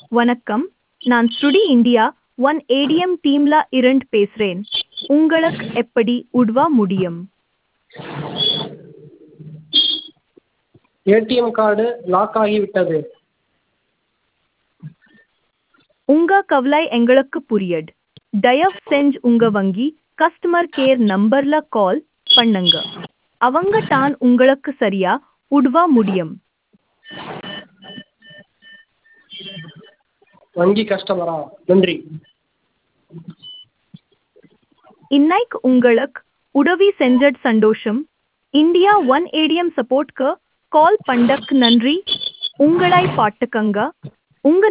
வணக்கம் நான் ஸ்ருடி இந்தியா ஒன் ஏடிஎம் டீம்ல இருந்து பேசுறேன் உங்களுக்கு எப்படி உதவ முடியும் ஏடிஎம் கார்டு லாக் ஆகிவிட்டது உங்க கவலை எங்களுக்கு புரியுது தயவு செஞ்சு உங்க வங்கி கஸ்டமர் கேர் நம்பர்ல கால் பண்ணுங்க அவங்க தான் உங்களுக்கு சரியா உதவ முடியும் வங்கி கஸ்டமரா நன்றி இன்னைக்கு உங்களுக்கு உதவி செஞ்சது சந்தோஷம் இந்தியா ஒன் ஏடிஎம் சப்போர்ட்க்கு கால் பண்ணக்கு நன்றி உங்களை பாட்டுக்கங்க உங்க